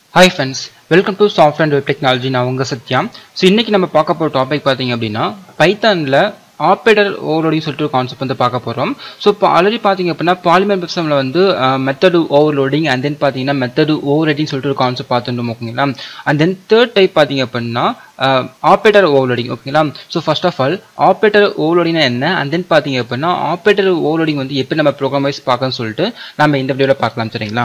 hi friends welcome to software and web technology நான் உங்கள் Sathya so இன்றைக்கி நம்ம பார்க்க போகிற டாபிக் பார்த்தீங்க அப்படின்னா பைத்தானில் ஆப்ரேட்டர் ஓவர்லோடிங் சொல்லிட்டு ஒரு கான்செப்ட் வந்து பார்க்க போகிறோம் ஸோ இப்போ ஆல்ரெடி பார்த்தீங்க அப்படின்னா பாலிமர் சிஸ்டமில் வந்து மெத்தடு ஓவர்லோடிங் அண்ட் தென் பார்த்தீங்கன்னா மெத்தடு ஓவர் ரைட்டிங் சொல்லிட்டு ஒரு கான்செப்ட் பார்த்துட்டோம் ஓகேங்களா அண்ட் தென் தேர்ட் டைப் பார்த்தீங்க அப்படின்னா ஆப்ரேட்டர் ஓவர்லோடிங் ஓகேங்களா so first of all operator ஓவர்லோடிங்னா என்ன அண்ட் தென் பார்த்தீங்க அப்படின்னா ஆப்ரேட்டர் ஓவர்லோடிங் வந்து எப்படி நம்ம ப்ரோக்ராம் வைஸ் பார்க்கணும்னு சொல்லிட்டு நம்ம இந்த வீடியோவில் பார்க்கலாம் சரிங்களா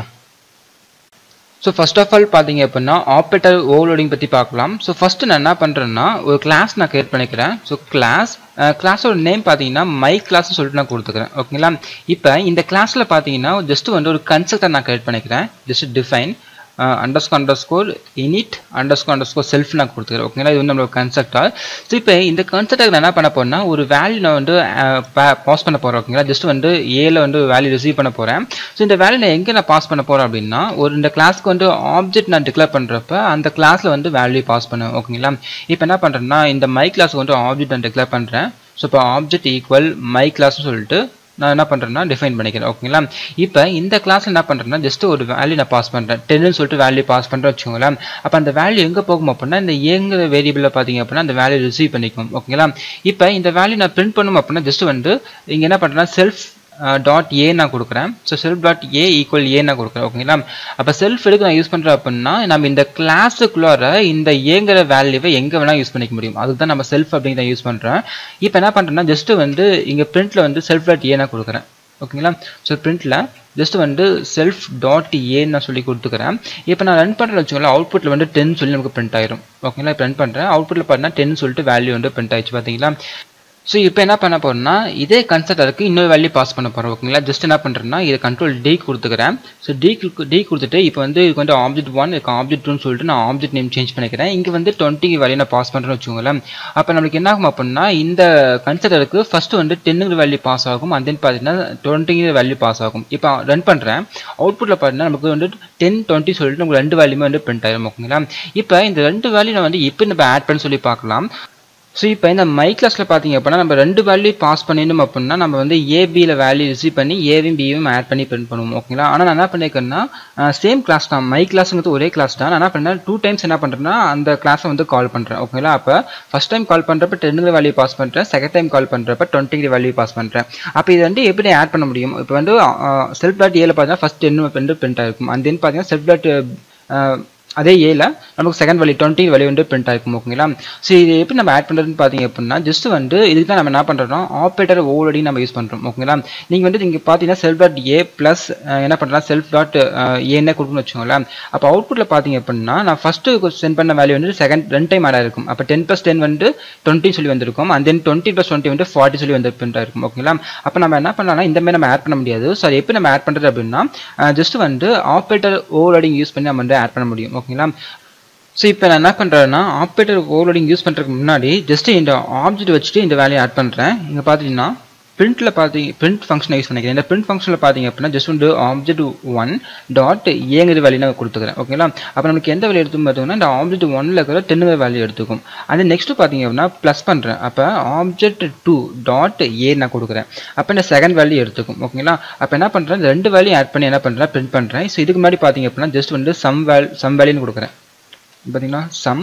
ஸோ ஃபர்ஸ்ட் ஆஃப் ஆல் பார்த்தீங்க அப்படின்னா ஆப்ரேட்டர் ஓவர்லோடிங் பற்றி பார்க்கலாம் ஸோ ஃபஸ்ட்டு நான் என்ன பண்ணுறேன்னா ஒரு கிளாஸ் நான் கிரியேட் பண்ணிக்கிறேன் ஸோ கிளாஸ் கிளாஸோட நேம் பார்த்தீங்கன்னா மை கிளாஸ்னு சொல்லிட்டு நான் கொடுத்துக்கிறேன் ஓகேங்களா இப்போ இந்த கிளாஸில் பார்த்தீங்கன்னா ஜஸ்ட் வந்து ஒரு கன்செப்டை நான் கிரியேட் பண்ணிக்கிறேன் just define underscore underscore init underscore underscore self நான் கொடுத்துக்கிறேன் ஓகேங்களா இது வந்து நம்மளோட கன்செப்டாக ஸோ இப்போ இந்த கன்செப்டை நான் என்ன பண்ண போறேன்னா ஒரு வேல்யூ நான் வந்து பாஸ் பண்ண போகிறேன் ஓகேங்களா ஜஸ்ட் வந்து ஏல வந்து வேல்யூ ரிசீவ் பண்ண போகிறேன் ஸோ இந்த வேல்யூ நான் எங்கே நான் பாஸ் பண்ண போகிறேன் அப்படின்னா ஒரு இந்த கிளாஸ்க்கு வந்து ஆப்ஜெக்ட் நான் டிக்ளேர் பண்ணுறப்ப அந்த கிளாஸில் வந்து வேல்யூ பாஸ் பண்ணுவேன் ஓகேங்களா இப்போ என்ன பண்ணுறேன்னா இந்த மை கிளாஸ்க்கு வந்து ஆப்ஜெக்ட் நான் டிக்ளேர் பண்ணுறேன் ஸோ இப்போ ஆப்ஜெக்ட் ஈக்குவல் மை கிளாஸ்னு சொல்லிட்டு நான் என்ன பண்ணுறேன்னா டிஃபைன் பண்ணிக்கிறேன் ஓகேங்களா இப்போ இந்த கிளாஸில் என்ன பண்ணுறேன்னா ஜஸ்ட் ஒரு வேல்யூ நான் பாஸ் பண்ணுறேன் டென்னு சொல்லிட்டு வேல்யூ பாஸ் பண்ணுறேன் வச்சுக்கோங்களேன் அப்போ அந்த வேல்யூ எங்கே போகும் அப்படின்னா இந்த ஏங்கிற வேரியபிளில் பார்த்தீங்க அப்படின்னா அந்த வேல்யூ ரிசீவ் பண்ணிக்கும் ஓகேங்களா இப்போ இந்த வேல்யூ நான் பிரிண்ட் பண்ணும் அப்படின்னா ஜஸ்ட் வந்து இங்கே என்ன பண்ணுறேன்னா செல்ஃப் டாட் ஏ நான் கொடுக்குறேன் so self dot A equal A நான் கொடுக்குறேன் ஓகேங்களா அப்போ செல்ஃப் எடுக்க நான் யூஸ் பண்ணுறேன் அப்படின்னா நம்ம இந்த கிளாஸுக்குள்ளார இந்த ஏங்கிற வேல்யூவை எங்கே வேணால் யூஸ் பண்ணிக்க முடியும் அதுக்கு தான் நம்ம செல்ஃப் அப்படிங்கிறத யூஸ் பண்ணுறேன் இப்போ என்ன பண்ணுறேன்னா ஜஸ்ட் வந்து இங்கே பிரிண்ட்டில் வந்து செல்ஃப் டாட் ஏ நான் கொடுக்குறேன் ஓகேங்களா ஸோ பிரிண்ட்டில் ஜஸ்ட் வந்து செல்ஃப் டாட் ஏன்னு நான் சொல்லி கொடுத்துக்கிறேன் இப்போ நான் ரன் பண்ணுறேன் வச்சுக்கோங்களேன் அவுட்புட்டில் வந்து டென் சொல்லி நமக்கு பிரிண்ட் ஆயிரும் ஓகேங்களா இப்போ ரன் பண்ணுறேன் அவுட்புட்டில் பார்த்தீங்கன்னா டென் சொல்லிட்டு வேல்யூ வந்து பிரிண்ட் ஆயிடுச்சு பார்த்தீங்களா ஸோ இப்போ என்ன பண்ண போறோம்னா இதே கன்செப்டருக்கு இன்னொரு வேல்யூ பாஸ் பண்ண போகிறோம் ஓகேங்களா ஜஸ்ட் என்ன பண்ணுறேன்னா இதை கண்ட்ரோல் டி கொடுத்துக்கிறேன் ஸோ டி டி கொடுத்துட்டு இப்போ வந்து இதுக்கு வந்து ஆப்ஜெக்ட் ஒன் இதுக்கு ஆப்ஜெக்ட் டூன்னு சொல்லிட்டு நான் ஆப்ஜெக்ட் நேம் சேஞ்ச் பண்ணிக்கிறேன் இங்கே வந்து டுவெண்ட்டி வேல்யூ நான் பாஸ் பண்ணுறேன்னு வச்சுக்கோங்களேன் அப்போ நம்மளுக்கு என்ன ஆகும் அப்படின்னா இந்த கன்செப்டருக்கு ஃபர்ஸ்ட் வந்து டென்னுங்கிற வேல்யூ பாஸ் ஆகும் அண்ட் தென் பார்த்தீங்கன்னா டுவெண்ட்டிங்கிற வேல்யூ பாஸ் ஆகும் இப்போ ரன் பண்ணுறேன் அவுட்புட்டில் பார்த்தீங்கன்னா நமக்கு வந்து டென் டுவெண்ட்டி சொல்லிட்டு நமக்கு ரெண்டு வேல்யூமே வந்து பிரிண்ட் ஆயிரும் ஓகேங்களா இப்போ இந்த ரெண்டு வேல்யூ நான் வந்து இப்போ நம்ம ஆட் பண்ணி சொல்லி பார்க்கலாம் ஸோ இப்போ இந்த மை கிளாஸில் பார்த்தீங்க அப்படின்னா நம்ம ரெண்டு வேல்யூ பாஸ் பண்ணிடணும் அப்படின்னா நம்ம வந்து ஏபியில் வேல்யூ ரிசீவ் பண்ணி ஏவும் பியும் ஆட் பண்ணி பிரிண்ட் பண்ணுவோம் ஓகேங்களா ஆனால் நான் என்ன பண்ணியிருக்கேன்னா சேம் கிளாஸ் தான் மை கிளாஸுங்கிறது ஒரே கிளாஸ் தான் நான் என்ன பண்ணேன் டூ டைம்ஸ் என்ன பண்ணுறேன்னா அந்த கிளாஸை வந்து கால் பண்ணுறேன் ஓகேங்களா அப்போ ஃபஸ்ட் டைம் கால் பண்ணுறப்ப டென்னுங்கிற வேல்யூ பாஸ் பண்ணுறேன் செகண்ட் டைம் கால் பண்ணுறப்ப டுவெண்ட்டிங்கிற வேல்யூ பாஸ் பண்ணுறேன் அப்போ இது வந்து எப்படி ஆட் பண்ண முடியும் இப்போ வந்து செல்ஃப் டாட் ஏல பார்த்தீங்கன்னா ஃபஸ்ட் டென்னு வந்து பிரிண்ட் ஆயிருக்கும் அண்ட் தென் பார்த்தீங்கன்னா செல்ஃப் டாட் அதே ஏல நமக்கு செகண்ட் வேல்யூ டுவெண்ட்டி வேல்யூ வந்து பிரிண்ட் ஆயிருக்கும் ஓகேங்களா ஸோ இது எப்படி நம்ம ஆட் பண்ணுறதுன்னு பார்த்தீங்க அப்படின்னா ஜஸ்ட் வந்து இதுக்கு தான் நம்ம என்ன பண்ணுறோம் ஆப்ரேட்டர் ஓவர்டி நம்ம யூஸ் பண்ணுறோம் ஓகேங்களா நீங்கள் வந்து இங்கே பார்த்தீங்கன்னா செல்ஃப் டாட் ஏ ப்ளஸ் என்ன பண்ணுறோம் செல்ஃப் டாட் ஏன்னு கொடுக்கணும்னு வச்சுக்கோங்களேன் அப்போ அவுட்புட்டில் பார்த்தீங்க அப்படின்னா நான் ஃபஸ்ட்டு சென்ட் பண்ண வேல்யூ வந்து செகண்ட் ரெண்டு டைம் ஆட் ஆயிருக்கும் அப்போ டென் ப்ளஸ் டென் வந்து டுவெண்ட்டி சொல்லி வந்திருக்கும் and then twenty plus twenty வந்து ஃபார்ட்டி சொல்லி வந்து பிரிண்ட் ஆயிருக்கும் ஓகேங்களா அப்போ நம்ம என்ன பண்ணலாம்னா இந்த மாதிரி நம்ம ஆட் பண்ண முடியாது ஸோ அது எப்படி நம்ம ஆட் பண்ணுறது அப்படின்னா ஜஸ்ட் வந்து ஆப்ரேட்டர் ஓவர்லோடிங் யூஸ் பண்ணி நம்ம வந்து ஆட் பண்ண முடியும் ஓகேங்களா ஸோ இப்போ நான் என்ன பண்ணுறேன்னா ஆப்ரேட்டர் ஓவர்லோடிங் யூஸ் பண்ணுறதுக்கு முன்னாடி ஜஸ்ட் இந்த ஆப்ஜெக்ட் வச்சுட்டு இந்த வேலையை ஆட் பண்ணுறேன் இங்கே பார்த்தீங்கன்னா பிரிண்ட்டில் பார்த்தீங்க பிரிண்ட் ஃபங்க்ஷனை யூஸ் பண்ணிக்கிறேன் இந்த பிரிண்ட் ஃபங்க்ஷனில் பார்த்தீங்க அப்படின்னா ஜஸ்ட் வந்து ஆப்ஜெக்ட் ஒன் டாட் ஏங்கிற வேல்யூ நான் கொடுத்துக்கிறேன் ஓகேங்களா அப்போ நமக்கு எந்த வேல்யூ எடுத்து பார்த்தீங்கன்னா இந்த ஆப்ஜெக்ட் ஒன்னில் இருக்கிற டென்னுங்கிற வேல்யூ எடுத்துக்கும் அது நெக்ஸ்ட் பார்த்தீங்க அப்படின்னா ப்ளஸ் பண்ணுறேன் அப்போ ஆப்ஜெக்ட் டூ டாட் ஏ நான் கொடுக்குறேன் அப்போ இந்த செகண்ட் வேல்யூ எடுத்துக்கும் ஓகேங்களா அப்போ என்ன பண்ணுறேன் ரெண்டு வேல்யூ ஆட் பண்ணி என்ன பண்ணுறேன் பிரிண்ட் பண்ணுறேன் ஸோ இதுக்கு முன்னாடி பார்த்தீங்க அப்படின்னா ஜஸ்ட் வந்து சம் வேல் சம் வேல்யூன்னு கொடுக்குறேன் பார்த்தீங்கன்னா சம்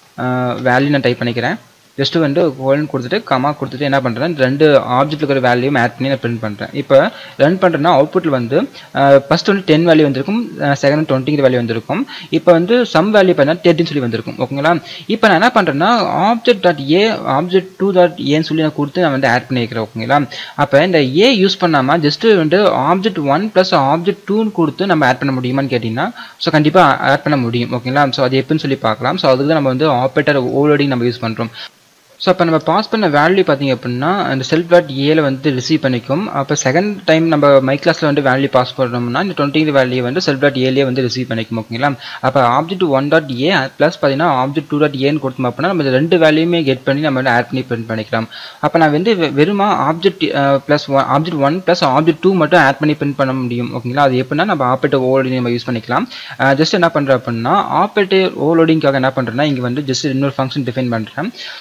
வேல்யூ நான் டைப் பண்ணிக்கிறேன் ஜஸ்ட் வந்து கோல்னு கொடுத்துட்டு கமா கொடுத்துட்டு என்ன பண்ணுறேன் ரெண்டு ஆப்ஜெக்ட் இருக்கிற வேல்யூ ஆட் பண்ணி நான் பிரிண்ட் பண்ணுறேன் இப்போ ரன் பண்ணுறேன்னா அவுட்புட்டில் வந்து ஃபஸ்ட் வந்து டென் வேல்யூ வந்திருக்கும் செகண்ட் டுவெண்ட்டிங்கிற வேல்யூ வந்திருக்கும் இப்போ வந்து சம் வேல்யூ பார்த்தீங்கன்னா தேர்ட்டின்னு சொல்லி வந்திருக்கும் ஓகேங்களா இப்போ நான் என்ன பண்ணுறேன்னா object dot A object two dot ஏன்னு சொல்லி நான் கொடுத்து நான் வந்து ஆட் பண்ணிக்கிறேன் ஓகேங்களா அப்போ இந்த ஏ யூஸ் பண்ணாமல் ஜஸ்ட் வந்து ஆப்ஜெக்ட் ஒன் ப்ளஸ் ஆப்ஜெக்ட் டூன்னு கொடுத்து நம்ம ஆட் பண்ண முடியுமான்னு கேட்டிங்கன்னா ஸோ கண்டிப்பாக ஆட் பண்ண முடியும் ஓகேங்களா ஸோ அது எப்படின்னு சொல்லி பார்க்கலாம் ஸோ அதுக்கு தான் நம்ம வந்து ஆப்ரேட்டர் ஓவர்லோடிங் நம்ம யூஸ் பண்ணுறோம் ஸோ அப்போ நம்ம பாஸ் பண்ண வேல்யூ பார்த்தீங்க அப்படின்னா அந்த செல்ஃப் டாட் ஏல வந்து ரிசீவ் பண்ணிக்கும் அப்போ செகண்ட் டைம் நம்ம மை கிளாஸில் வந்து வேல்யூ பாஸ் பண்ணோம்னா இந்த டுவெண்ட்டி வேல்யூ வந்து செல்ஃப் டாட் ஏலே வந்து ரிசீவ் பண்ணிக்கும் ஓகேங்களா அப்போ ஆப்ஜெக்ட் ஒன் டாட் ஏ ப்ளஸ் பார்த்தீங்கன்னா ஆப்ஜெக்ட் டூ டாட் ஏன்னு கொடுத்தோம் அப்படின்னா நம்ம ரெண்டு வேல்யூமே கெட் பண்ணி நம்ம வந்து ஆட் பண்ணி பிரிண்ட் பண்ணிக்கலாம் அப்போ நான் வந்து வெறுமா object plus one object one plus object two மட்டும் ஆட் பண்ணி பிரிண்ட் பண்ண முடியும் ஓகேங்களா அது எப்படின்னா நம்ம ஆப்ரேட்டர் ஓவர்லோடிங் நம்ம யூஸ் பண்ணிக்கலாம் ஜஸ்ட் என்ன பண்ணுறோம் அப்படின்னா ஆப்ரேட்டர் ஓவர்லோடிங்காக என்ன பண்ணுறேன்னா இங்கே வந்து ஜஸ்ட் இன்னொரு ஃபங்க்ஷன் டிஃபைன் பண்ணுறேன் so define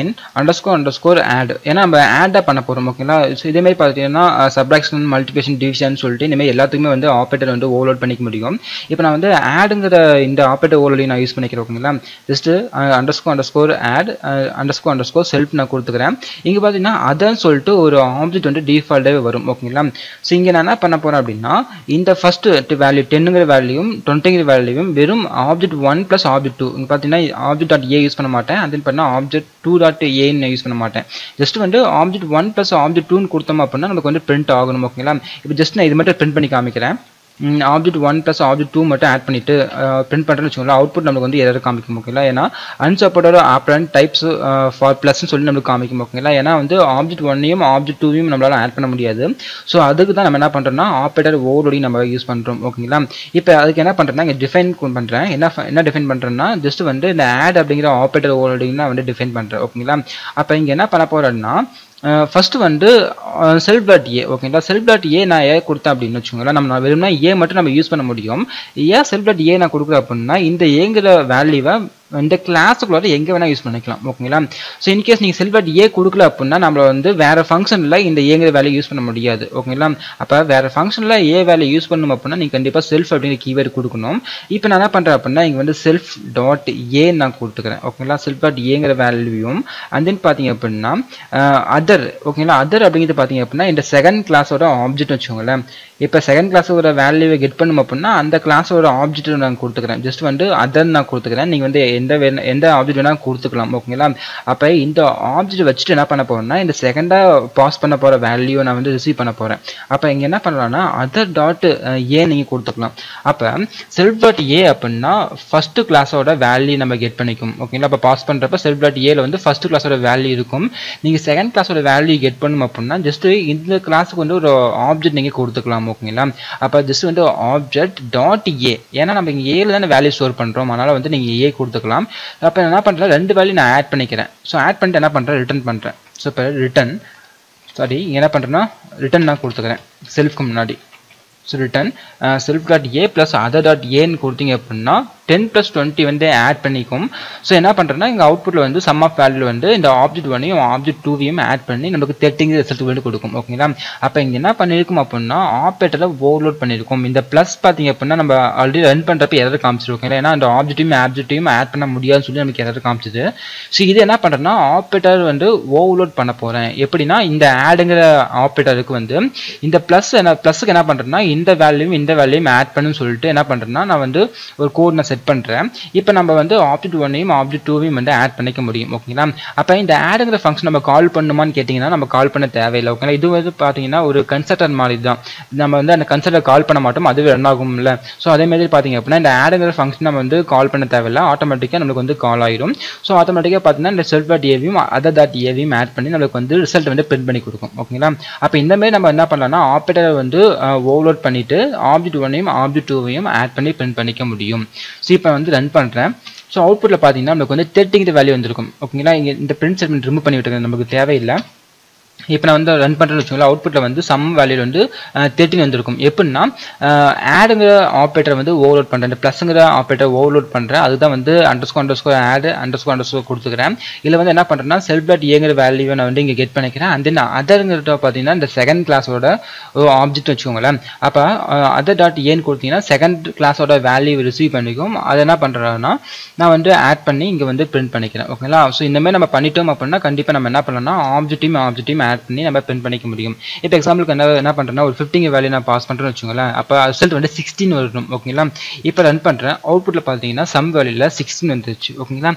define underscore underscore add ஏன்னா நம்ம ஆடாக பண்ண போகிறோம் ஓகேங்களா ஸோ இதேமாதிரி பார்த்தீங்கன்னா சப்ராக்ஷன் மல்டிபிகேஷன் டிவிஷன் சொல்லிட்டு இனிமேல் எல்லாத்துக்குமே வந்து ஆப்ரேட்டர் வந்து ஓவர்லோட் பண்ணிக்க முடியும் இப்போ நான் வந்து ஆடுங்கிற இந்த ஆப்ரேட்டர் ஓவர்லோடையும் நான் யூஸ் பண்ணிக்கிறேன் ஓகேங்களா just underscore underscore add underscore underscore self நான் கொடுத்துக்கிறேன் இங்கே பார்த்தீங்கன்னா அதன்னு சொல்லிட்டு ஒரு ஆப்ஜெக்ட் வந்து டிஃபால்ட்டாகவே வரும் ஓகேங்களா ஸோ இங்கே நான் என்ன பண்ண போகிறேன் அப்படின்னா இந்த ஃபஸ்ட்டு வேல்யூ டென்னுங்கிற வேல்யூயும் டுவெண்ட்டிங்கிற வேல்யூவும் வெறும் object one plus object two இங்கே பார்த்தீங்கன்னா ஆப்ஜெக்ட் டாட் ஏ யூஸ் பண்ண மாட்டேன் அது பார்த்தீங்கன்னா ஆப்ஜெக்ட் டூ டாட் ஏன்னு யூஸ் பண்ண மாட்டேன் ஜஸ்ட் வந்து ஆப்ஜெக்ட் ஒன் ப்ளஸ் ஆப்ஜெக்ட் டூன்னு கொடுத்தோம் அப்படின்னா நமக்கு வந்து பிரிண்ட் ஆகணும் ஓகேங்களா இப்போ ஜஸ்ட் நான் இது மட்டும் பிரிண்ட் பண்ணி காமிக்கிறேன் object one plus object two மட்டும் ஆட் பண்ணிட்டு பிரிண்ட் பண்ணுறேன்னு வச்சுக்கோங்களேன் அவுட்புட் நமக்கு வந்து எரர் காமிக்கும் ஓகேங்களா ஏன்னா அன்சப்போர்ட்டோட ஆப்ரன் டைப்ஸ் ஃபார் ப்ளஸ்ன்னு சொல்லி நம்மளுக்கு காமிக்கும் ஓகேங்களா ஏன்னா வந்து ஆப்ஜெக்ட் ஒன்னையும் ஆப்ஜெக்ட் டூவையும் நம்மளால ஆட் பண்ண முடியாது ஸோ அதுக்கு தான் நம்ம என்ன பண்ணுறோம்னா ஆப்ரேட்டர் ஓவரோடி நம்ம யூஸ் பண்ணுறோம் ஓகேங்களா இப்போ அதுக்கு என்ன பண்ணுறேன்னா இங்கே டிஃபைன் பண்ணுறேன் என்ன என்ன டிஃபைன் பண்ணுறேன்னா ஜஸ்ட் வந்து இந்த ஆட் அப்படிங்கிற ஆப்ரேட்டர் ஓவரோடிங் தான் வந்து டிஃபைன் பண்ணுறேன் ஓகேங்களா அப்போ இங்கே என்ன பண்ண போகிறேன்னா ஃபர்ஸ்ட் வந்து செல்ஃப் டாட் ஏ ஓகேங்களா செல்ஃப் டாட் ஏ நான் ஏ கொடுத்தேன் அப்படின்னு வச்சுக்கோங்களேன் நம்ம வெறும்னா ஏ மட்டும் நம்ம யூஸ் பண்ண முடியும் ஏன் செல்ஃப் டாட் ஏ நான் கொடுக்குறேன் அப்படின்னா இந்த ஏங்கிற வேல்யூவை இந்த கிளாஸுக்குள்ள எங்கே வேணால் யூஸ் பண்ணிக்கலாம் ஓகேங்களா ஸோ இன்கேஸ் நீங்கள் செல்ஃப் டாட் ஏ கொடுக்கல அப்படின்னா நம்மள வந்து வேறு ஃபங்க்ஷனில் இந்த ஏங்கிற வேல்யூ யூஸ் பண்ண முடியாது ஓகேங்களா அப்போ வேறு ஃபங்க்ஷனில் ஏ வேல்யூ யூஸ் பண்ணணும் அப்படின்னா நீங்கள் கண்டிப்பாக செல்ஃப் அப்படிங்கிற கீவேர்டு கொடுக்கணும் இப்போ நான் என்ன பண்ணுறேன் அப்படின்னா இங்கே வந்து செல்ஃப் டாட் ஏ நான் கொடுத்துக்கிறேன் ஓகேங்களா செல்ஃப் டாட் ஏங்கிற வேல்யூவும் அண்ட் தென் பார்த்தீங்க அப்படின்னா அதர் ஓகேங்களா அதர் அப்படிங்கிறது பார்த்தீங்க அப்படின்னா இந்த செகண்ட் கிளாஸோட ஆப்ஜெக்ட் வச்சுக்கோங்களேன் இப்போ செகண்ட் கிளாஸோட வேல்யூவை கெட் பண்ணும் அப்படின்னா அந்த கிளாஸோட ஆப்ஜெக்ட் நான் கொடுத்துக்கிறேன் ஜஸ்ட் வந்து அதர் நான் கொடுத்துக்கிறேன் நீங்கள் வந்து எந்த வேணா எந்த ஆப்ஜெக்ட் வேணால் கொடுத்துக்கலாம் ஓகேங்களா அப்போ இந்த ஆப்ஜெக்ட் வச்சுட்டு என்ன பண்ண போகிறேன்னா இந்த செகண்டாக பாஸ் பண்ண போகிற வேல்யூ நான் வந்து ரிசீவ் பண்ண போகிறேன் அப்போ இங்கே என்ன பண்ணலாம்னா அதர் டாட் ஏ நீங்கள் கொடுத்துக்கலாம் அப்போ செல்ஃப் டாட் ஏ அப்படின்னா ஃபஸ்ட்டு கிளாஸோட வேல்யூ நம்ம கெட் பண்ணிக்கும் ஓகேங்களா அப்போ பாஸ் பண்ணுறப்ப செல்ஃப் டாட் ஏல வந்து ஃபஸ்ட்டு கிளாஸோட வேல்யூ இருக்கும் நீங்கள் செகண்ட் கிளாஸோட வேல்யூ கெட் பண்ணும் அப்படின்னா ஜஸ்ட் இந்த கிளாஸுக்கு வந்து ஒரு ஆப்ஜெக்ட் நீங்கள் கொடுத்துக்கலாம் ஓகேங்களா அப்போ ஜஸ்ட் வந்து ஆப்ஜெக்ட் டாட் ஏ ஏன்னா நம்ம இங்கே ஏல தானே வேல்யூ ஸ்டோர் பண்ணுறோம் அதனால் வந்து நீங்கள் ஏ கொடுத்துக்கலாம் அப்போ என்ன பண்ணுறேன் ரெண்டு வேல்யூ நான் ஆட் பண்ணிக்கிறேன் ஸோ ஆட் பண்ணிட்டு என்ன பண்ணுறேன் ரிட்டர்ன் பண்ணுறேன் ஸோ இப்போ ரிட்டன் சாரி என்ன பண்ணுறேன்னா ரிட்டன் நான் கொடுத்துக்கிறேன் செல்ஃப்க்கு முன்னாடி ஸோ ரிட்டன் செல்ஃப் டாட் ஏ ப்ளஸ் அதர் டாட் ஏன்னு கொடுத்தீங்க அப்படின்னா டென் ப்ளஸ் டுவெண்ட்டி வந்து ஆட் பண்ணிக்கும் ஸோ என்ன பண்ணுறேன்னா இங்கே அவுட்புட்டில் வந்து சம் ஆஃப் வேல்யூ வந்து இந்த ஆப்ஜெக்ட் ஒன்னையும் ஆப்ஜெக்ட் டூவையும் ஆட் பண்ணி நமக்கு தேர்ட்டிங்க ரிசல்ட் வந்து கொடுக்கும் ஓகேங்களா அப்போ இங்கே என்ன பண்ணியிருக்கும் அப்படின்னா ஆப்ரேட்டரை ஓவர்லோட் பண்ணியிருக்கும் இந்த ப்ளஸ் பார்த்தீங்க அப்படின்னா நம்ம ஆல்ரெடி ரன் பண்ணுறப்ப எதாவது காமிச்சிருக்கோம் ஏன்னா அந்த ஆப்ஜெக்ட்டையும் ஆப்ஜெக்ட்டையும் ஆட் பண்ண முடியாதுன்னு சொல்லி நமக்கு எதாவது காமிச்சிது ஸோ இது என்ன பண்ணுறேன்னா ஆப்ரேட்டர் வந்து ஓவர்லோட் பண்ண போகிறேன் எப்படின்னா இந்த ஆடுங்கிற ஆப்ரேட்டருக்கு வந்து இந்த ப்ளஸ் என்ன ப்ளஸுக்கு என்ன பண்ணுறேன்னா இந்த வேல்யூவும் இந்த வேல்யூவும் ஆட் பண்ணுன்னு சொல்லிட்டு என்ன பண்ணுறேன்னா நான் வந்து ஒரு கோட் நான் செட் பண்ணுறேன் இப்போ நம்ம வந்து ஆப்ஜெக்ட் ஒன்னையும் ஆப்ஜெக்ட் டூவையும் வந்து ஆட் பண்ணிக்க முடியும் ஓகேங்களா அப்போ இந்த ஆடுங்கிற ஃபங்க்ஷன் நம்ம கால் பண்ணுமான்னு கேட்டிங்கன்னா நம்ம கால் பண்ண தேவையில்லை ஓகேங்களா இது வந்து பார்த்தீங்கன்னா ஒரு கன்சல்டர் மாதிரி தான் நம்ம வந்து அந்த கன்சல்டர் கால் பண்ண மாட்டோம் அதுவே ரன் ஆகும்ல ஸோ அதே மாதிரி பார்த்தீங்க அப்படின்னா இந்த ஆடுங்கிற ஃபங்க்ஷன் நம்ம வந்து கால் பண்ண தேவையில்லை ஆட்டோமேட்டிக்காக நம்மளுக்கு வந்து கால் ஆயிடும் ஸோ ஆட்டோமேட்டிக்காக பார்த்தீங்கன்னா இந்த செல்ஃப் டாட் ஏவியும் அதர் டாட் ஏவியும் ஆட் பண்ணி நம்மளுக்கு வந்து ரிசல்ட் வந்து பிரிண்ட் பண்ணி கொடுக்கும் ஓகேங்களா அப்போ இந்த மாதிரி நம்ம என்ன பண்ணலாம்னா ஆப்ரேட்டரை வந்து ஓவர்லோட் பண்ணிட்டு ஆப்ஜெக்ட் ஒன்னையும் ஆப்ஜெக்ட் டூவையும் ஆட் பண்ணி பிரிண்ட் பண்ணிக்க முடியும் ஸோ இப்போ வந்து ரன் பண்ணுறேன் ஸோ அவுட்புட்டில் பார்த்தீங்கன்னா நமக்கு வந்து தேர்ட்டிங்கிற வேல்யூ வந்திருக்கும் ஓகேங்களா இங்கே இந்த பிரிண்ட் ஸ்டேட்மெண்ட் ரிமூவ் பண்ணி விட்டுருங்க நமக்கு தேவையில்லை இப்போ நான் வந்து ரன் பண்ணுறேன்னு வச்சுக்கோங்களேன் அவுட்புட்டில் வந்து சம் வேல்யூ வந்து தேர்ட்டின் வந்திருக்கும் எப்படின்னா ஆடுங்கிற ஆப்ரேட்டர் வந்து ஓவர்லோட் பண்ணுறேன் ப்ளஸ்ங்கிற ஆப்ரேட்டர் ஓவர்லோட் பண்ணுறேன் அதுதான் வந்து அண்டர்ஸ்கோ அண்டர்ஸ்கோ ஆடு அண்டர்ஸ்கோ அண்டர்ஸ்கோ கொடுத்துக்கிறேன் இதில் வந்து என்ன பண்ணுறேன்னா செல்ஃப் டாட் ஏங்கிற வேல்யூவை நான் வந்து இங்கே கெட் பண்ணிக்கிறேன் அண்ட் தென் அதருங்கிறத பார்த்தீங்கன்னா இந்த செகண்ட் கிளாஸோட ஆப்ஜெக்ட் வச்சுக்கோங்களேன் அப்போ அதர் டாட் ஏன்னு கொடுத்தீங்கன்னா செகண்ட் கிளாஸோட வேல்யூ ரிசீவ் பண்ணிக்கும் அதை என்ன பண்ணுறேன்னா நான் வந்து ஆட் பண்ணி இங்கே வந்து பிரிண்ட் பண்ணிக்கிறேன் ஓகேங்களா ஸோ இந்த மாதிரி நம்ம பண்ணிட்டோம் அப்படின்னா கண்டிப்பாக நம்ம என்ன பண்ணலாம்னா ஆப்ஜெக்டையும் ஆப்ஜெக்டையும் ஆட் பண்ணி நம்ம பிரிண்ட் பண்ணிக்க முடியும் இப்போ எக்ஸாம்பிளுக்கு என்ன என்ன பண்ணுறேன்னா ஒரு ஃபிஃப்டிங் வேல்யூ நான் பாஸ் பண்ணுறேன்னு வச்சுக்கோங்களேன் அப்போ ரிசல்ட் வந்து சிக்ஸ்டீன் வரணும் ஓகேங்களா இப்போ ரன் பண்ணுறேன் அவுட்புட்டில் பார்த்தீங்கன்னா சம் வேல்யூவில் சிக்ஸ்டீன் வந்துருச்சு ஓகேங்களா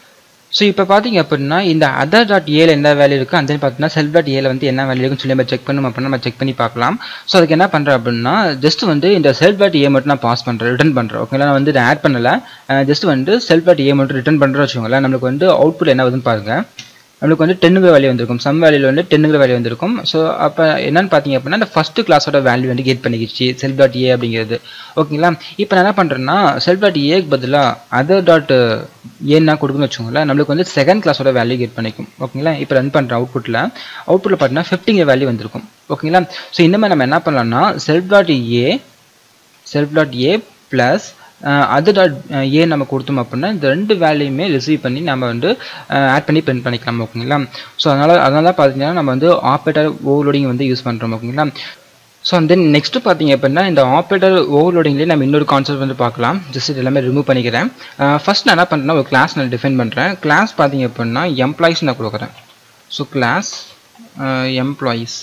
ஸோ இப்போ பார்த்தீங்க அப்படின்னா இந்த அதர் டாட் ஏல என்ன வேல்யூ இருக்குது அந்த பார்த்தீங்கன்னா செல்ஃப் டாட் ஏல வந்து என்ன வேல்யூ இருக்குன்னு சொல்லி நம்ம செக் பண்ணணும் அப்படின்னா நம்ம செக் பண்ணி பார்க்கலாம் ஸோ அதுக்கு என்ன பண்ணுறேன் அப்படின்னா ஜஸ்ட் வந்து இந்த செல்ஃப் டாட் ஏ மட்டும் நான் பாஸ் பண்ணுறேன் ரிட்டன் பண்ணுறேன் ஓகேங்களா நான் வந்து இதை ஆட் பண்ணல ஜஸ்ட் வந்து செல்ஃப் டாட் ஏ மட்டும் ரிட்டன் பண்ணுறேன் வச்சுக்கோங்களேன் நம்மளுக்கு வந்து அவுட்புட் என்ன வருதுன்னு பாருங்கள் நம்மளுக்கு வந்து டென்னுங்கிற வேல்யூ வந்திருக்கும் சம் வேல்யூவில் வந்து டென்னுங்கிற வேல்யூ வந்திருக்கும் ஸோ அப்போ என்னன்னு பார்த்தீங்க அப்படின்னா இந்த ஃபஸ்ட்டு கிளாஸோட வேல்யூ வந்து கெட் பண்ணிக்கிச்சு செல்ஃப் டாட் ஏ அப்படிங்கிறது ஓகேங்களா இப்போ நான் என்ன பண்ணுறேன்னா செல்ஃப் டாட் ஏக்கு பதிலாக அதர் டாட் ஏன்னா கொடுக்குன்னு வச்சுக்கோங்களேன் நம்மளுக்கு வந்து செகண்ட் கிளாஸோட வேல்யூ கெட் பண்ணிக்கும் ஓகேங்களா இப்போ ரன் பண்ணுற அவுட்புட்டில் அவுட்புட்டில் பார்த்தீங்கன்னா ஃபிஃப்டிங்கிற வேல்யூ வந்திருக்கும் ஓகேங்களா ஸோ இந்த மாதிரி நம்ம என்ன பண்ணலாம்னா self dot a self dot A plus அது டாட் ஏ நம்ம கொடுத்தோம் அப்படின்னா இந்த ரெண்டு வேல்யூமே ரிசீவ் பண்ணி நம்ம வந்து ஆட் பண்ணி பிரிண்ட் பண்ணிக்கலாம் ஓகேங்களா ஸோ அதனால் அதனால பார்த்தீங்கன்னா நம்ம வந்து ஆப்ரேட்டர் ஓவர்லோடிங் வந்து யூஸ் பண்ணுறோம் ஓகேங்களா ஸோ தென் நெக்ஸ்ட் பார்த்தீங்க அப்படின்னா இந்த ஆப்ரேட்டர் ஓவர்லோடிங்லேயே நம்ம இன்னொரு கான்செப்ட் வந்து பார்க்கலாம் ஜஸ்ட் இது எல்லாமே ரிமூவ் பண்ணிக்கிறேன் ஃபர்ஸ்ட் நான் என்ன பண்ணுறேன்னா ஒரு கிளாஸ் நான் டிஃபைன் பண்ணுறேன் கிளாஸ் பார்த்தீங்க அப்படின்னா எம்ப்ளாயிஸ் நான் கொடுக்குறேன் ஸோ கிளாஸ் எம்ப்ளாயீஸ்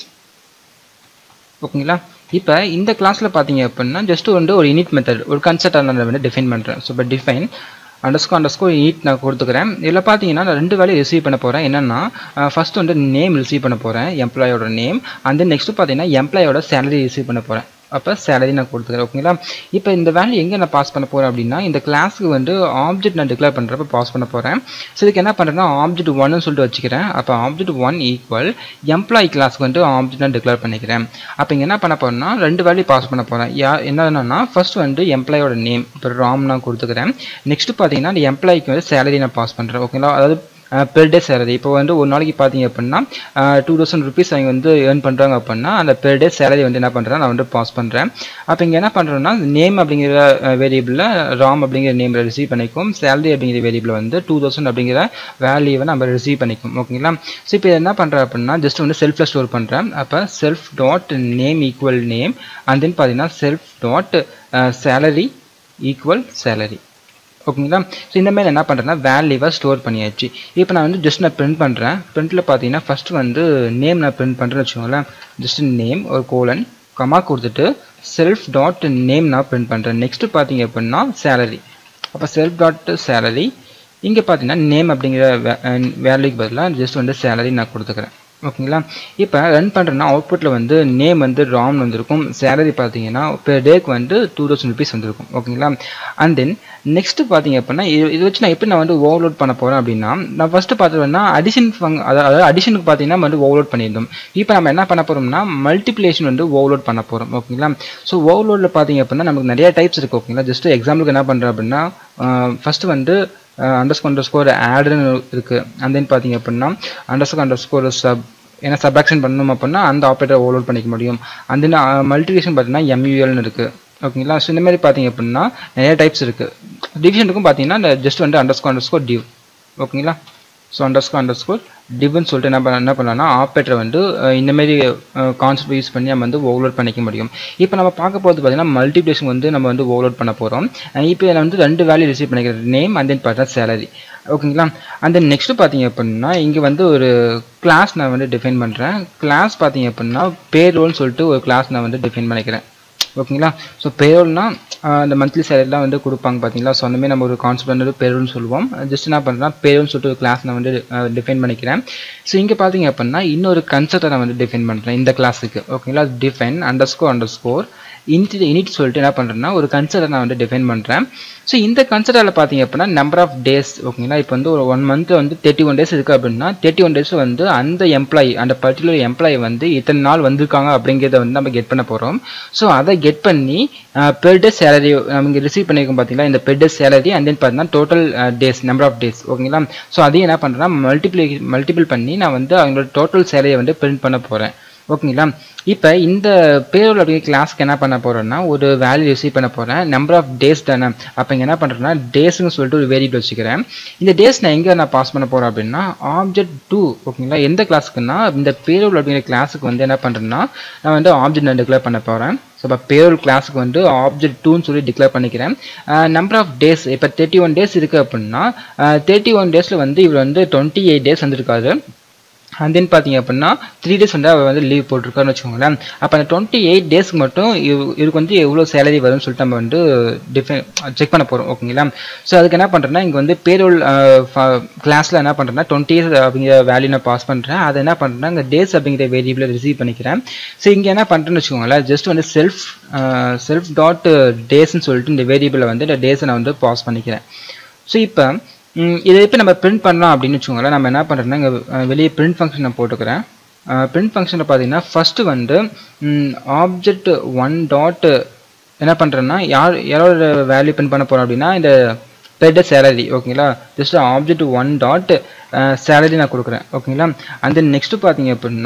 ஓகேங்களா இப்போ இந்த கிளாஸில் பார்த்தீங்க அப்படின்னா ஜஸ்ட் வந்து ஒரு இனிட் மெத்தட் ஒரு கன்செப்ட் நான் வந்து டிஃபைன் பண்ணுறேன் ஸோ இப்போ டிஃபைன் அண்டர்ஸ்கோ அண்டர்ஸ்கோ இனிட் நான் கொடுத்துக்கிறேன் இதில் பார்த்தீங்கன்னா நான் ரெண்டு வேலையை ரிசீவ் பண்ண போகிறேன் என்னென்னா ஃபஸ்ட் வந்து நேம் ரிசீவ் பண்ண போகிறேன் எம்ப்ளாயோட நேம் அண்ட் தென் நெக்ஸ்ட் பார்த்தீங்கன்னா எம்ப்ளாயோட சேலரி ரிசீவ் பண்ண போகிறேன் அப்போ சேலரி நான் கொடுத்துக்கிறேன் ஓகேங்களா இப்போ இந்த வேல்யூ எங்கே நான் பாஸ் பண்ண போகிறேன் அப்படின்னா இந்த கிளாஸுக்கு வந்து ஆப்ஜெக்ட் நான் டிக்ளேர் பண்ணுறப்ப பாஸ் பண்ண போகிறேன் ஸோ இதுக்கு என்ன பண்ணுறேன்னா ஆப்ஜெக்ட் ஒன்னு சொல்லிட்டு வச்சுக்கிறேன் அப்போ ஆப்ஜெக்ட் ஒன் ஈக்குவல் எம்ப்ளாயி கிளாஸ்க்கு வந்து ஆப்ஜெக்ட் நான் டிக்ளேர் பண்ணிக்கிறேன் அப்போ இங்கே என்ன பண்ண போகிறேன்னா ரெண்டு வேல்யூ பாஸ் பண்ண போகிறேன் யா என்னன்னா ஃபர்ஸ்ட் வந்து எம்ப்ளாயோட நேம் இப்போ ராம் நான் கொடுத்துக்கிறேன் நெக்ஸ்ட் பார்த்தீங்கன்னா இந்த எம்ப்ளாய்க்கு வந்து சேலரி நான் பாஸ் பண்ணுறேன் ஓகேங்களா அதாவது பெர் டே சேலரி இப்போ வந்து ஒரு நாளைக்கு பார்த்தீங்க அப்படின்னா டூ தௌசண்ட் ருபீஸ் அவங்க வந்து ஏர்ன் பண்ணுறாங்க அப்படின்னா அந்த பெர் டே சேலரி வந்து என்ன பண்ணுறேன் நான் வந்து பாஸ் பண்ணுறேன் அப்போ இங்கே என்ன பண்ணுறேன்னா நேம் அப்படிங்கிற வேரியபிளில் ராம் அப்படிங்கிற நேம் ரிசீவ் பண்ணிக்கும் சேலரி அப்படிங்கிற வேரியபிள் வந்து டூ தௌசண்ட் அப்படிங்கிற வேல்யூவை நம்ம ரிசீவ் பண்ணிக்கும் ஓகேங்களா ஸோ இப்போ என்ன பண்ணுறேன் அப்படின்னா ஜஸ்ட் வந்து செல்ஃபில் ஸ்டோர் பண்ணுறேன் அப்போ self dot name equal name and then பார்த்தீங்கன்னா self dot salary equal salary ஓகேங்களா ஸோ இந்த மாதிரி என்ன பண்ணுறேன்னா வேல்யூவாக ஸ்டோர் பண்ணியாச்சு இப்போ நான் வந்து ஜஸ்ட் நான் பிரிண்ட் பண்ணுறேன் பிரிண்ட்டில் பார்த்தீங்கன்னா ஃபஸ்ட்டு வந்து நேம் நான் பிரிண்ட் பண்ணுறேன்னு வச்சுக்கோங்களேன் ஜஸ்ட் நேம் ஒரு கோலன் கமா கொடுத்துட்டு செல்ஃப் டாட் நேம் நான் பிரிண்ட் பண்ணுறேன் நெக்ஸ்ட்டு பார்த்தீங்க அப்படின்னா சேலரி அப்போ செல்ஃப் டாட் சேலரி இங்கே பார்த்தீங்கன்னா நேம் அப்படிங்கிற வேல்யூக்கு பதிலாக ஜஸ்ட் வந்து சேலரி நான் கொடுத்துக்கிறேன் ஓகேங்களா இப்போ ரன் பண்ணுறேன்னா அவுட்புட்டில் வந்து நேம் வந்து ராம் வந்திருக்கும் சேலரி பார்த்தீங்கன்னா பெர் டேக்கு வந்து டூ தௌசண்ட் ருபீஸ் வந்திருக்கும் ஓகேங்களா அண்ட் தென் நெக்ஸ்ட் பார்த்தீங்க அப்படின்னா இது இது வச்சு நான் எப்படி நான் வந்து ஓவர்லோட் பண்ண போகிறேன் அப்படின்னா நான் ஃபஸ்ட்டு பார்த்துருவேன்னா அடிஷன் ஃபங் அதாவது அடிஷனுக்கு பார்த்தீங்கன்னா வந்து ஓவர்லோட் பண்ணியிருந்தோம் இப்போ நம்ம என்ன பண்ண போகிறோம்னா மல்டிப்ளேஷன் வந்து ஓவர்லோட் பண்ண போகிறோம் ஓகேங்களா ஸோ ஓவர்லோடில் பார்த்தீங்க அப்படின்னா நமக்கு நிறைய டைப்ஸ் இருக்குது ஓகேங்களா ஜஸ்ட் எக்ஸாம்பிளுக்கு என்ன பண்ணுறேன் அப்படின்னா ஃபஸ்ட்டு வந்து அண்டர்ஸ்கோ அண்டர் ஸ்கோர் ஆடுன்னு இருக்குது அண்ட் தென் பார்த்தீங்க அப்படின்னா அண்டர்ஸ்கோ அண்டர் ஸ்கோர் சப் ஏன்னா சப்ராக்ஷன் பண்ணணும் அப்படின்னா அந்த ஆப்ரேட்டர் ஓவர்லோட் பண்ணிக்க முடியும் அண்ட் தென் மல்டிபிகேஷன் பார்த்தீங்கன்னா எம்யூஎல்னு இருக்குது ஓகேங்களா ஸோ இந்த மாதிரி பார்த்தீங்க அப்படின்னா நிறைய டைப்ஸ் இருக்குது டிவிஷனுக்கும் பார்த்தீங்கன்னா ஜஸ்ட் வந்து அண்டர்ஸ்கோ அண்டர்ஸ்கோர் டிவ் ஓகேங்களா ஸோ அண்டர்ஸ்கோ அண்டர்ஸ்கோர் டிவ்னு சொல்லிட்டு என்ன பண்ண என்ன பண்ணலாம்னா ஆப்ரேட்டர் வந்து இந்தமாரி கான்செப்ட் யூஸ் பண்ணி நம்ம வந்து ஓவர்லோட் பண்ணிக்க முடியும் இப்போ நம்ம பார்க்க போகிறது பார்த்தீங்கன்னா மல்டிப்ளேஷன் வந்து நம்ம வந்து ஓவர்லோட் பண்ண போகிறோம் இப்போ நான் வந்து ரெண்டு வேல்யூ ரிசீவ் பண்ணிக்கிறேன் நேம் அண்ட் தென் பார்த்தா சேலரி ஓகேங்களா அண்ட் தென் நெக்ஸ்ட் பார்த்தீங்க அப்படின்னா இங்கே வந்து ஒரு கிளாஸ் நான் வந்து டிஃபைன் பண்ணுறேன் கிளாஸ் பார்த்தீங்க அப்படின்னா பேரோல்னு சொல்லிட்டு ஒரு கிளாஸ் நான் வந்து டிஃபைன் பண்ணிக்கிறேன் ஓகேங்களா ஸோ பேரோல்னா இந்த மந்த்லி சேலரிலாம் வந்து கொடுப்பாங்க பார்த்தீங்களா ஸோ அந்த மாதிரி நம்ம ஒரு கான்செப்ட் வந்து பேரோல்னு சொல்லுவோம் ஜஸ்ட் என்ன பண்ணுறேன்னா பேரோல்னு சொல்லிட்டு ஒரு கிளாஸ் நான் வந்து டிஃபைன் பண்ணிக்கிறேன் ஸோ இங்கே பார்த்தீங்க அப்படின்னா இன்னொரு கன்செப்டை நான் வந்து டிஃபைன் பண்ணுறேன் இந்த கிளாஸுக்கு ஓகேங்களா define underscore underscore int init சொல்லிட்டு என்ன பண்ணுறேன்னா ஒரு கன்செப்டை நான் வந்து டிஃபைன் பண்ணுறேன் ஸோ இந்த கன்செப்டில் பார்த்தீங்க அப்படின்னா நம்பர் ஆஃப் டேஸ் ஓகேங்களா இப்போ வந்து ஒரு ஒன் மந்த் வந்து தேர்ட்டி ஒன் டேஸ் இருக்குது அப்படின்னா தேர்ட்டி ஒன் டேஸ் வந்து அந்த எம்ப்ளாயி அந்த பர்டிகுலர் எம்ப்ளாயி வந்து இத்தனை நாள் வந்திருக்காங்க அப்படிங்கிறத வந்து நம்ம கெட் பண்ண போகிறோம் ஸோ அதை கெட் பண்ணி பெர் டே சேலரி நம்ம ரிசீவ் பண்ணியிருக்கோம் பார்த்தீங்களா இந்த per day salary and then பார்த்தீங்கன்னா total days number of days ஓகேங்களா ஸோ அதையும் என்ன பண்ணுறேன்னா மல்டிப்ளை மல்டிபிள் பண்ணி நான் வந்து அவங்களோட டோட்டல் சேலரியை வந்து பிரிண்ட் பண்ண போகிறேன் ஓகேங்களா இப்போ இந்த பேரோல் அப்படிங்கிற கிளாஸ்க்கு என்ன பண்ண போகிறேன்னா ஒரு வேல்யூ ரிசீவ் பண்ண போகிறேன் நம்பர் ஆஃப் டேஸ் தானே அப்போ இங்கே என்ன பண்ணுறேன்னா டேஸ்னு சொல்லிட்டு ஒரு வேரியபிள் வச்சுக்கிறேன் இந்த டேஸ் நான் எங்கே நான் பாஸ் பண்ண போகிறேன் அப்படின்னா ஆப்ஜெக்ட் டூ ஓகேங்களா எந்த கிளாஸுக்குன்னா இந்த பேரோல் அப்படிங்கிற கிளாஸுக்கு வந்து என்ன பண்ணுறேன்னா நான் வந்து ஆப்ஜெக்ட் நான் டிக்ளேர் பண்ண போகிறேன் ஸோ இப்போ பேரோல் கிளாஸுக்கு வந்து ஆப்ஜெக்ட் டூன்னு சொல்லி டிக்ளேர் பண்ணிக்கிறேன் நம்பர் ஆஃப் டேஸ் இப்போ தேர்ட்டி ஒன் டேஸ் இருக்குது அப்படின்னா தேர்ட்டி ஒன் டேஸில் வந்து இவர் வந்து டுவெண்ட்டி எயிட் டேஸ் வந்திருக்காரு அண்ட் தென் பார்த்தீங்க அப்படின்னா த்ரீ டேஸ் வந்து அவர் வந்து லீவ் போட்டிருக்காருன்னு வச்சுக்கோங்களேன் அப்போ அந்த டுவெண்ட்டி எயிட் டேஸ்க்கு மட்டும் இவ- இவருக்கு வந்து எவ்வளோ சேலரி வரும்னு சொல்லிட்டு நம்ம வந்து டிஃபை செக் பண்ண போகிறோம் ஓகேங்களா ஸோ அதுக்கு என்ன பண்ணுறேன்னா இங்கே வந்து பேரோல் கிளாஸில் என்ன பண்ணுறேன்னா டுவெண்ட்டி இயர்ஸ் அப்படிங்கிற வேல்யூ நான் பாஸ் பண்ணுறேன் அதை என்ன பண்ணுறேன்னா இங்கே டேஸ் அப்படிங்கிற வேரியபிளை ரிசீவ் பண்ணிக்கிறேன் ஸோ இங்கே என்ன பண்ணுறேன்னு வச்சுக்கோங்களேன் ஜஸ்ட் வந்து செல்ஃப் செல்ஃப் டாட் டேஸ்ன்னு சொல்லிட்டு இந்த வேரியபிளை வந்து இந்த டேஸை நான் வந்து பாஸ் பண்ணிக்கிறேன் ஸோ இப்போ இதை இப்போ நம்ம பிரிண்ட் பண்ணலாம் அப்படின்னு வச்சுக்கோங்களேன் நம்ம என்ன பண்ணுறோம்னா இங்கே வெளியே பிரிண்ட் ஃபங்க்ஷன் நான் போட்டுக்கிறேன் பிரிண்ட் ஃபங்க்ஷனில் பார்த்தீங்கன்னா ஃபஸ்ட்டு வந்து ஆப்ஜெக்ட் ஒன் டாட் என்ன பண்ணுறேன்னா யார் யாரோட வேல்யூ பிரிண்ட் பண்ண போகிறோம் அப்படின்னா இந்த பெட் சேலரி ஓகேங்களா just object one dot salary நான் கொடுக்குறேன் ஓகேங்களா அந்த நெக்ஸ்ட்டு பார்த்தீங்க அப்படின்னா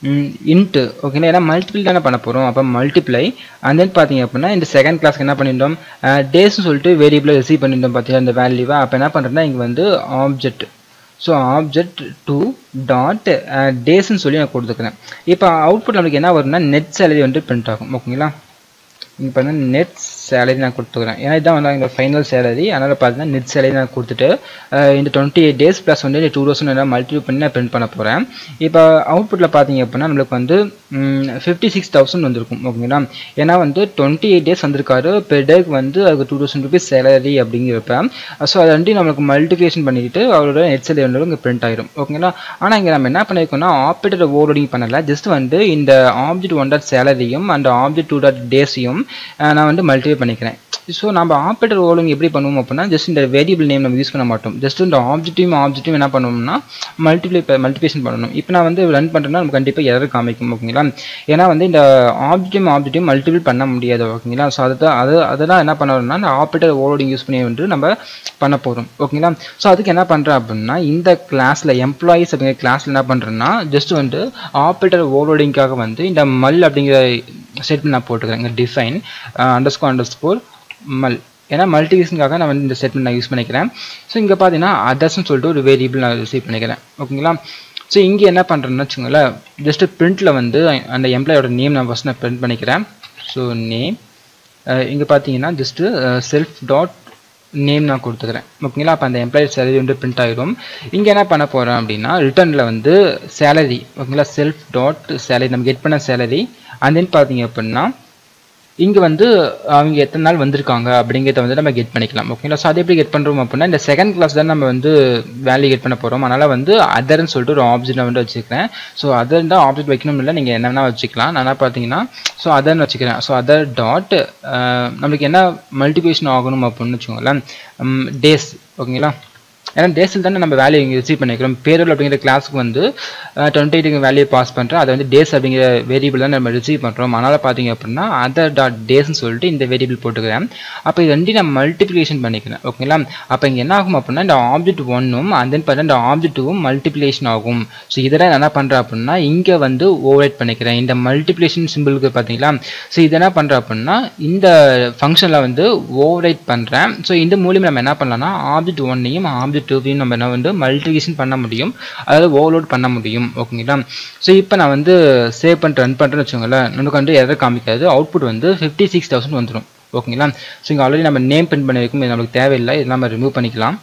இன்ட்டு ஓகேங்களா ஏன்னா மல்டிபிள் தானே பண்ண போகிறோம் அப்போ மல்டிப்ளை அண்ட் தென் பார்த்தீங்க அப்படின்னா இந்த செகண்ட் கிளாஸ்க்கு என்ன பண்ணிட்டோம் டேஸ்னு சொல்லிட்டு வேரியபிளை ரிசீவ் பண்ணிட்டோம் பார்த்தீங்கன்னா இந்த வேல்யூவை அப்போ என்ன பண்ணுறேன்னா இங்கே வந்து object so object two dot டேஸ்ன்னு சொல்லி நான் கொடுத்துக்கிறேன் இப்போ அவுட்புட் நம்மளுக்கு என்ன வரும்னா நெட் சேலரி வந்து பிரிண்ட் ஆகும் ஓகேங்களா இங்கே பார்த்தீங்கன்னா நெட் சேலரி நான் கொடுத்துக்கிறேன் ஏன்னா இதான் வந்து எங்கள் ஃபைனல் சேலரி அதனால் பார்த்தீங்கன்னா நெட் சேலரி நான் கொடுத்துட்டு இந்த டுவெண்ட்டி எயிட் டேஸ் ப்ளஸ் வந்து டூ தௌசண்ட் என்ன மல்டிபிள் பண்ணி நான் பிரிண்ட் பண்ண போகிறேன் இப்போ அவுட்புட்டில் பார்த்தீங்க அப்படின்னா நம்மளுக்கு வந்து ஃபிஃப்டி சிக்ஸ் தௌசண்ட் வந்திருக்கும் ஓகேங்களா ஏன்னா வந்து டுவெண்ட்டி எயிட் டேஸ் வந்திருக்காரு பெர் டேக்கு வந்து அதுக்கு டூ தௌசண்ட் ருபீஸ் சேலரி அப்படிங்கிறப்ப ஸோ அதை ரெண்டையும் நம்மளுக்கு மல்டிபிகேஷன் பண்ணிக்கிட்டு அவரோட நெட் சேலரி வந்து இங்கே பிரிண்ட் ஆயிரும் ஓகேங்களா ஆனால் இங்கே நம்ம என்ன பண்ணியிருக்கோம்னா ஆப்ரேட்டர் ஓவர்லோடிங் பண்ணல ஜஸ்ட் வந்து இந்த ஆப்ஜெக்ட் ஒன் டாட் சேலரியும் அண்ட் ஆப்ஜெக்ட் டூ டாட் டேஸையும் நான் வந்து மல்டிப்ளை பண்ணிக்கிறேன் ஸோ நம்ம ஆப்ரேட்டர் ஓவர்லோடிங் எப்படி பண்ணுவோம் அப்படின்னா ஜஸ்ட் இந்த வேரியபிள் நேம் நம்ம யூஸ் பண்ண மாட்டோம் ஜஸ்ட் இந்த ஆப்ஜெக்டையும் ஆப்ஜெக்டையும் என்ன பண்ணுவோம்னா மல்டிப்ளை மல்டிபிகேஷன் பண்ணணும் இப்போ நான் வந்து ரன் பண்ணுறேன்னா நம்ம கண்டிப்பாக எரர் காமிக்கும் ஓகேங்களா ஏன்னா வந்து இந்த ஆப்ஜெக்டையும் ஆப்ஜெக்டையும் மல்டிபிள் பண்ண முடியாது ஓகேங்களா ஸோ அதை தான் அது அதெல்லாம் என்ன பண்ணணும்னா இந்த ஆப்ரேட்டர் ஓவர்லோடிங் யூஸ் பண்ணி வந்து நம்ம பண்ண போகிறோம் ஓகேங்களா ஸோ அதுக்கு என்ன பண்ணுறேன் அப்படின்னா இந்த கிளாஸில் எம்ப்ளாயீஸ் அப்படிங்கிற கிளாஸில் என்ன பண்ணுறேன்னா ஜஸ்ட் வந்து ஆப்ரேட்டர் ஓவர்லோடிங்காக வந்து இந்த மல் அப்படிங்கிற ஸ்டேட்மெண்ட் நான் போட்டுக்கிறேன் இங்கே define underscore underscore mul ஏன்னா மல்டிவேஷனுக்காக நான் வந்து இந்த ஸ்டேட்மெண்ட் நான் யூஸ் பண்ணிக்கிறேன் ஸோ இங்கே பார்த்தீங்கன்னா அதர்ஸ்னு சொல்லிட்டு ஒரு வேரியபிள் நான் ரிசீவ் பண்ணிக்கிறேன் ஓகேங்களா ஸோ இங்கே என்ன பண்ணுறேன்னு வச்சுக்கோங்களேன் ஜஸ்ட் பிரிண்ட்டில் வந்து அந்த எம்ப்ளாயோட நேம் நான் ஃபஸ்ட் நான் பிரிண்ட் பண்ணிக்கிறேன் ஸோ நேம் இங்கே பார்த்தீங்கன்னா ஜஸ்ட்டு செல்ஃப் டாட் நேம் நான் கொடுத்துக்கிறேன் ஓகேங்களா அப்போ அந்த எம்ப்ளாயி சேலரி வந்து பிரிண்ட் ஆகிடும் இங்கே என்ன பண்ண போகிறேன் அப்படின்னா ரிட்டர்னில் வந்து சேலரி ஓகேங்களா செல்ஃப் டாட் சேலரி நம்ம கெட் பண்ண சேலரி அண்ட் தென் பார்த்தீங்க அப்படின்னா இங்கே வந்து அவங்க எத்தனை நாள் வந்திருக்காங்க அப்படிங்கிறத வந்து நம்ம கெட் பண்ணிக்கலாம் ஓகேங்களா ஸோ அதை எப்படி கெட் பண்ணுறோம் அப்படின்னா இந்த செகண்ட் கிளாஸ் தான் நம்ம வந்து வேல்யூ கெட் பண்ண போகிறோம் அதனால் வந்து அதர்னு சொல்லிட்டு ஒரு ஆப்ஜெக்ட் வந்து வச்சுக்கிறேன் ஸோ அதர் தான் ஆப்ஜெக்ட் வைக்கணும் இல்லை நீங்கள் என்ன வேணால் வச்சுக்கலாம் நான் பார்த்தீங்கன்னா ஸோ அதர்னு வச்சுக்கிறேன் ஸோ அதர் டாட் நம்மளுக்கு என்ன மல்டிபிகேஷன் ஆகணும் அப்படின்னு வச்சுக்கோங்களேன் டேஸ் ஓகேங்களா ஏன்னா டேஸில் தானே நம்ம வேல்யூ இங்கே ரிசீவ் பண்ணிக்கிறோம் பேரோல் அப்படிங்கிற கிளாஸுக்கு வந்து டுவெண்ட்டி எயிட்டுக்கு வேல்யூ பாஸ் பண்ணுறோம் அதை வந்து டேஸ் அப்படிங்கிற வேரியபிள் தான் நம்ம ரிசீவ் பண்ணுறோம் அதனால் பார்த்தீங்க அப்படின்னா அதர் டாட் டேஸ்னு சொல்லிட்டு இந்த வேரியபிள் போட்டுக்கிறேன் அப்போ இது ரெண்டையும் நான் மல்டிப்ளிகேஷன் பண்ணிக்கிறேன் ஓகேங்களா அப்போ இங்கே என்ன ஆகும் அப்படின்னா இந்த ஆப்ஜெக்ட் ஒன்னும் அண்ட் தென் பார்த்தா இந்த ஆப்ஜெக்ட் டூவும் மல்டிப்ளிகேஷன் ஆகும் ஸோ இதெல்லாம் என்ன பண்ணுறேன் அப்படின்னா இங்கே வந்து ஓவரைட் பண்ணிக்கிறேன் இந்த மல்டிப்ளிகேஷன் சிம்பிளுக்கு பார்த்தீங்களா ஸோ இதை என்ன பண்ணுறேன் அப்படின்னா இந்த ஃபங்க்ஷனில் வந்து ஓவரைட் பண்ணுறேன் ஸோ இந்த மூலியம் நம்ம என்ன பண்ணலாம்னா ஆப்ஜெக்ட் ஒன்னையும் ஆப்ஜெக்ட் டூவையும் நம்ம என்ன வந்து மல்டிபிகேஷன் பண்ண முடியும் அதாவது ஓவர்லோட் பண்ண முடியும் ஓகேங்களா ஸோ இப்போ நான் வந்து சேவ் பண்ணிட்டு ரன் பண்ணுறேன்னு வச்சுக்கோங்களேன் நமக்கு வந்து எதை காமிக்காது அவுட்புட் வந்து ஃபிஃப்டி சிக்ஸ் தௌசண்ட் வந்துடும் ஓகேங்களா ஸோ இங்கே ஆல்ரெடி நம்ம நேம் பிரிண்ட் பண்ணியிருக்கோம் இது நம்மளுக்கு தேவையில்லை இதெல்லாம் நம்ம ரிமூவ் பண்ணிக்கலாம்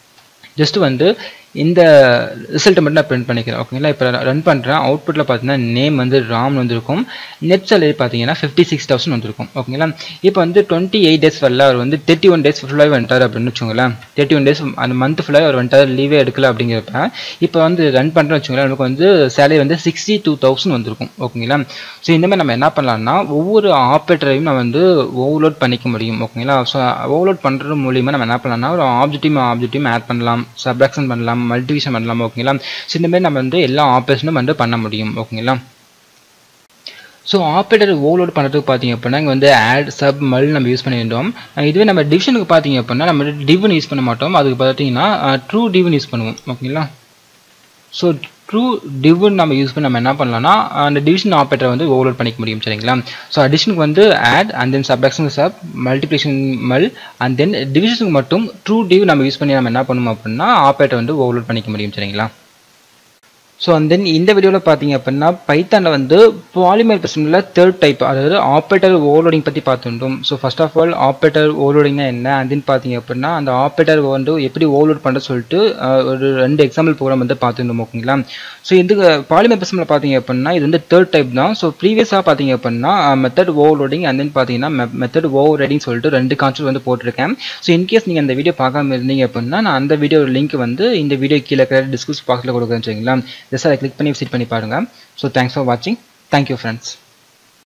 ஜஸ்ட் வந்து இந்த ரிசல்ட்டை மட்டும் நான் பிரிண்ட் பண்ணிக்கிறேன் ஓகேங்களா இப்போ ரன் பண்ணுறேன் அவுட்புட்டில் பார்த்தீங்கன்னா நேம் வந்து ராம் வந்திருக்கும் நெட் சேலரி பார்த்தீங்கன்னா ஃபிஃப்டி சிக்ஸ் தௌசண்ட் வந்திருக்கும் ஓகேங்களா இப்போ வந்து டுவெண்ட்டி எயிட் டேஸ் வரல அவர் வந்து தேர்ட்டி ஒன் டேஸ் ஃபுல்லாகவே வந்துட்டார் அப்படின்னு வச்சுக்கோங்களேன் தேர்ட்டி ஒன் டேஸ் அந்த மந்த் ஃபுல்லாக அவர் வந்துட்டார் லீவே எடுக்கல அப்படிங்கிறப்ப இப்போ வந்து ரன் பண்ணுறேன்னு வச்சுக்கோங்களேன் நமக்கு வந்து சேலரி வந்து சிக்ஸ்டி டூ தௌசண்ட் வந்திருக்கும் ஓகேங்களா ஸோ இந்த மாதிரி நம்ம என்ன பண்ணலாம்னா ஒவ்வொரு ஆப்ரேட்டரையும் நம்ம வந்து ஓவர்லோட் பண்ணிக்க முடியும் ஓகேங்களா ஸோ ஓவர்லோட் பண்ணுறது மூலியமாக நம்ம என்ன பண்ணலாம்னா ஒரு ஆப்ஜெக்டையும் ஆப்ஜெக்டையும் ஆட் பண்ணலாம் சப்ராக்ஷன் பண்ணலாம் மல்டிவிஷன் பண்ணலாம் ஓகேங்களா ஸோ இந்த மாதிரி நம்ம வந்து எல்லா ஆப்ரேஷனும் வந்து பண்ண முடியும் ஓகேங்களா ஸோ ஆப்ரேட்டர் ஓவர்லோட் பண்ணுறதுக்கு பார்த்தீங்க அப்படின்னா இங்கே வந்து ஆட் சப் மல் நம்ம யூஸ் பண்ணியிருந்தோம் இதுவே நம்ம டிவிஷனுக்கு பார்த்தீங்க அப்படின்னா நம்ம டிவன் யூஸ் பண்ண மாட்டோம் அதுக்கு பார்த்தீங்கன்னா ட்ரூ டிவன் யூஸ் பண்ணுவோம் ஓகேங்களா ஸோ ட்ரூ டிவன் நம்ம யூஸ் பண்ணி நம்ம என்ன பண்ணலாம்னா அந்த டிவிஷன் ஆப்ரேட்டரை வந்து ஓவர்லோட் பண்ணிக்க முடியும் சரிங்களா ஸோ அடிஷனுக்கு வந்து add and then subtraction sub multiplication mul and then டிவிஷனுக்கு மட்டும் ட்ரூ டிவ் நம்ம யூஸ் பண்ணி நம்ம என்ன பண்ணுவோம் அப்படின்னா ஆப்ரேட்டர் வந்து ஓவர்லோட் பண்ணிக்க முடியும் சரிங்களா ஸோ அண்ட் தென் இந்த வீடியோவில் பார்த்தீங்க அப்படின்னா பைத்தானில் வந்து பாலிமர் பிரச்சனையில் தேர்ட் டைப் அதாவது ஆப்ரேட்டர் ஓவர்லோடிங் பற்றி பார்த்துட்டோம் so first of all operator ஓவர்லோடிங்னா என்ன அண்ட் தென் பார்த்தீங்க அப்படின்னா அந்த ஆப்ரேட்டர் வந்து எப்படி ஓவர்லோட் பண்ணுறது சொல்லிட்டு ஒரு ரெண்டு எக்ஸாம்பிள் ப்ரோக்ராம் வந்து பார்த்துருந்தோம் ஓகேங்களா ஸோ இந்த பாலிமர் பிரச்சனையில் பார்த்தீங்க அப்படின்னா இது வந்து தேர்ட் டைப் தான் ஸோ ப்ரீவியஸாக பார்த்தீங்க அப்படின்னா மெத்தட் ஓவர்லோடிங் அண்ட் தென் பார்த்தீங்கன்னா மெத்தட் ஓவர் ரைடிங் சொல்லிட்டு ரெண்டு கான்செப்ட் வந்து போட்டிருக்கேன் ஸோ இன்கேஸ் நீங்கள் அந்த வீடியோ பார்க்காம இருந்தீங்க அப்படின்னா நான் அந்த வீடியோ லிங்க் வந்து இந்த வீடியோ கீழே இருக்கிற டிஸ்கிரிப்ஷன் பாக்ஸில் கொடுக்குறேன் சரிங்களா ஜஸ்ட் அதை கிளிக் பண்ணி விசிட் பண்ணி பாருங்கள் ஸோ தேங்க்ஸ் ஃபார் வாட்சிங் தேங்க்யூ ஃப்ரெண்ட்ஸ்